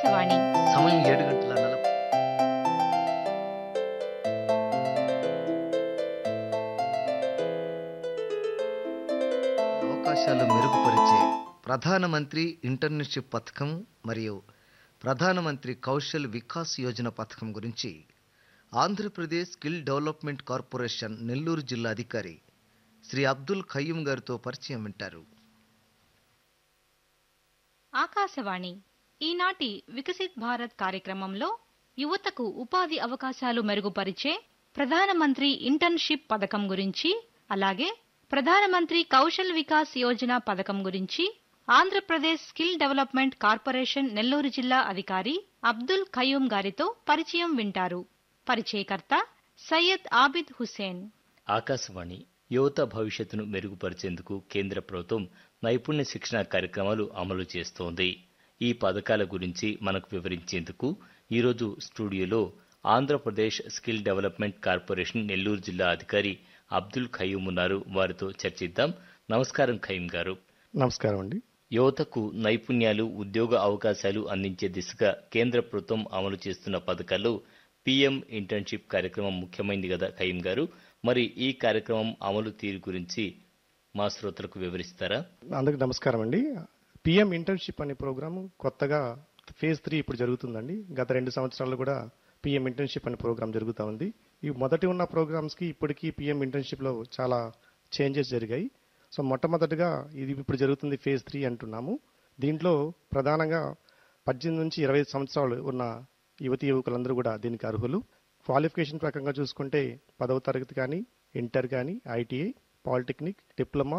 ఆకాశవాణి సమయం ఏడు గంటల నలభై అవకాశాలు మెరుగుపరిచే ప్రధానమంత్రి ఇంటర్న్షిప్ పథకం మరియు ప్రధానమంత్రి కౌశల్ వికాస్ యోజన పథకం గురించి Andhra Pradesh skill development corporation Nellore జిల్లా అధికారి శ్రీ అబ్దుల్ ఖయ్యూం గారితో పరిచయం వింటారు ఆకాశవాణి ఈనాటి వికసిత్ భారత్ కార్యక్రమంలో యువతకు ఉపాధి అవకాశాలు మెరుగుపరిచే ప్రధానమంత్రి ఇంటర్న్షిప్ పథకం గురించి అలాగే ప్రధానమంత్రి కౌశల్ వికాస్ యోజన పథకం గురించి Andhra Pradesh skill development corporation Nellore జిల్లా అధికారి అబ్దుల్ ఖయూం గారితో పరిచయం వింటారు పరిచయకర్త సయ్యద్ ఆబిద్ హుసేన్ ఆకాశవాణి యువత భవిష్యత్తును మెరుగుపరిచేందుకు కేంద్ర ప్రభుత్వం నైపుణ్య శిక్షణ కార్యక్రమాలు అమలు చేస్తోంది ఈ పథకాల గురించి మనకు వివరించేందుకు ఈరోజు స్టూడియోలో Andhra Pradesh skill development corporation Nellore జిల్లా అధికారి అబ్దుల్ ఖయూం ఉన్నారు వారితో చర్చిద్దాం నమస్కారం ఖయూం గారు నమస్కారం అండి యువతకు నైపుణ్యాలు ఉద్యోగ అవకాశాలు అందించే దిశగా కేంద్ర ప్రభుత్వం అమలు చేస్తున్న పథకాల్లో పీఎం ఇంటర్న్షిప్ కార్యక్రమం ముఖ్యమైనది కదా ఖయీం గారు మరి ఈ కార్యక్రమం అమలు తీరు గురించి మా శ్రోతలకు వివరిస్తారా అందరికి నమస్కారం అండి పిఎం ఇంటర్న్షిప్ అనే ప్రోగ్రామ్ కొత్తగా ఫేజ్ త్రీ ఇప్పుడు జరుగుతుందండి గత రెండు సంవత్సరాలు కూడా పిఎం ఇంటర్న్షిప్ అనే ప్రోగ్రామ్ జరుగుతూ ఉంది ఈ మొదటి ఉన్న ప్రోగ్రామ్స్కి ఇప్పటికీ పిఎం ఇంటర్న్షిప్లో చాలా చేంజెస్ జరిగాయి సో మొట్టమొదటిగా ఇది ఇప్పుడు జరుగుతుంది ఫేజ్ త్రీ అంటున్నాము దీంట్లో ప్రధానంగా పద్దెనిమిది నుంచి ఇరవై ఐదు సంవత్సరాలు ఉన్న యువతి యువకులందరూ కూడా దీనికి అర్హులు క్వాలిఫికేషన్ ప్రకారంగా చూసుకుంటే పదవ తరగతి కానీ ఇంటర్ కానీ ఐటీఐ పాలిటెక్నిక్ డిప్లొమా